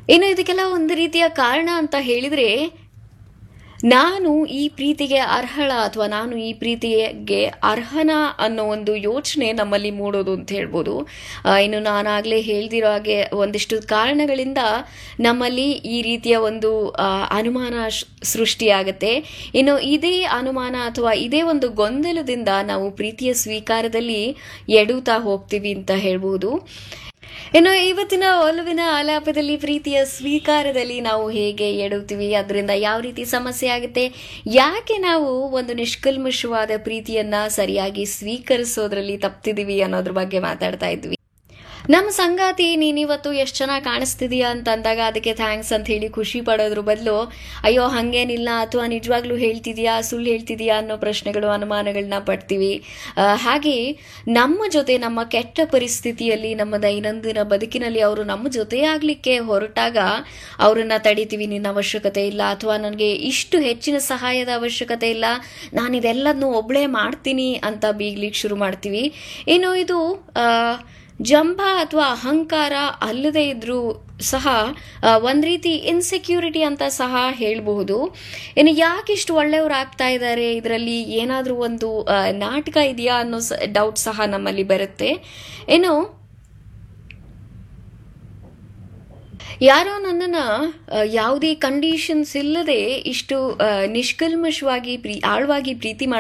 ಇನ್ನು ಇದಕ್ಕೆಲ್ಲ ಒಂದು ರೀತಿಯ ಕಾರಣ ಅಂತ ಹೇಳಿದ್ರೆ ನಾನು ಈ ಪ್ರೀತಿಗೆ ಅರ್ಹಳ ಅಥವಾ ನಾನು ಈ ಪ್ರೀತಿಗೆ ಅರ್ಹನ ಅನ್ನೋ ಒಂದು ಯೋಚನೆ ನಮ್ಮಲ್ಲಿ ಮೂಡೋದು ಅಂತ ಹೇಳ್ಬೋದು ಆ, ಇನ್ನು ನಾನಾಗಲೇ ಹೇಳ್ದಿರೋ ಹಾಗೆ ಒಂದಿಷ್ಟು ಕಾರಣಗಳಿಂದ ನಮ್ಮಲ್ಲಿ ಈ ರೀತಿಯ ಒಂದು ಆ, ಅನುಮಾನ ಶ್- ಸೃಷ್ಟಿಯಾಗತ್ತೆ ಇನ್ನು ಇದೇ ಅನುಮಾನ ಅಥವಾ ಇದೇ ಒಂದು ಗೊಂದಲದಿಂದ ನಾವು ಪ್ರೀತಿಯ ಸ್ವೀಕಾರದಲ್ಲಿ ಎಡುತ್ತಾ ಹೋಗ್ತೀವಿ ಅಂತ ಹೇಳ್ಬೋದು ಇನ್ನು ಇವತ್ತಿನ ಒಲವಿನ ಆಲಾಪದಲ್ಲಿ ಪ್ರೀತಿಯ ಸ್ವೀಕಾರದಲ್ಲಿ ನಾವು ಹೇಗೆ ಎಡುತ್ತೀವಿ ಅದರಿಂದ ಯಾವ ರೀತಿ ಸಮಸ್ಯೆ ಆಗುತ್ತೆ ಯಾಕೆ ನಾವು ಒಂದು ನಿಷ್ಕಲ್ಮಶವಾದ ಪ್ರೀತಿಯನ್ನ ಸರಿಯಾಗಿ ಸ್ವೀಕರಿಸೋದ್ರಲ್ಲಿ ತಪ್ತಿದೀವಿ ಅನ್ನೋದ್ರ ಬಗ್ಗೆ ಮಾತಾಡ್ತಾ ಇದ್ವಿ ನಮ್ಮ ಸಂಗಾತಿ ನೀನಿವತ್ತು ಎಷ್ಟು ಚೆನ್ನಾಗಿ ಕಾಣಿಸ್ತಿದೀಯಾ ಅಂತ ಅಂದಾಗ ಅದಕ್ಕೆ ಥ್ಯಾಂಕ್ಸ್ ಅಂತ ಹೇಳಿ ಖುಷಿ ಪಡೋದ್ರ ಬದಲು ಅಯ್ಯೋ ಹಂಗೇನಿಲ್ಲ ಅಥವಾ ನಿಜವಾಗ್ಲೂ ಹೇಳ್ತಿದ್ಯಾ ಸುಳ್ಳು ಹೇಳ್ತಿದ್ಯಾ ಅನ್ನೋ ಪ್ರಶ್ನೆಗಳು ಅನುಮಾನಗಳನ್ನ ಪಡ್ತೀವಿ ಆ, ಹಾಗೆ ನಮ್ಮ ಜೊತೆ ನಮ್ಮ ಕೆಟ್ಟ ಪರಿಸ್ಥಿತಿಯಲ್ಲಿ ನಮ್ಮ ದೈನಂದಿನ ಬದುಕಿನಲ್ಲಿ ಅವರು ನಮ್ಮ ಜೊತೆ ಆಗ್ಲಿಕ್ಕೆ ಹೊರಟಾಗ ಅವರನ್ನ ತಡಿತೀವಿ ನಿನ್ನ ಅವಶ್ಯಕತೆ ಇಲ್ಲ ಅಥವಾ ನನಗೆ ಇಷ್ಟು ಹೆಚ್ಚಿನ ಸಹಾಯದ ಅವಶ್ಯಕತೆ ಇಲ್ಲ ನಾನು ಇದೆಲ್ಲದನ್ನು ಒಬ್ಳೇ ಮಾಡ್ತೀನಿ ಅಂತ ಬೀಗ್ಲಿಕ್ಕೆ ಶುರು ಮಾಡ್ತೀವಿ ಇನ್ನು ಇದು ಆ, ಜಂಭ ಅಥವಾ ಅಹಂಕಾರ ಅಲ್ಲದೆ ಇದ್ರೂ ಸಹ ಆ, ಒಂದ್ ರೀತಿ ಇನ್ಸೆಕ್ಯೂರಿಟಿ ಅಂತ ಸಹ ಹೇಳಬಹುದು ಇನ್ನು ಯಾಕೆ ಇಷ್ಟು ಒಳ್ಳೆಯವ್ರು ಆಗ್ತಾ ಇದ್ದಾರೆ ಇದರಲ್ಲಿ ಏನಾದರೂ ಒಂದು ಆ, ನಾಟಕ ಇದೆಯಾ ಅನ್ನೋ ಡೌಟ್ ಸಹ ನಮ್ಮಲ್ಲಿ ಬರುತ್ತೆ ಇನ್ನು ಯಾರೋ ನನ್ನನ್ನ ಆ, ಯಾವುದೇ ಕಂಡೀಷನ್ಸ್ ಇಲ್ಲದೆ ಇಷ್ಟು ಆ, ನಿಷ್ಕಲ್ಮಶವಾಗಿ ಪ್ರೀ ಆಳವಾಗಿ ಪ್ರೀತಿ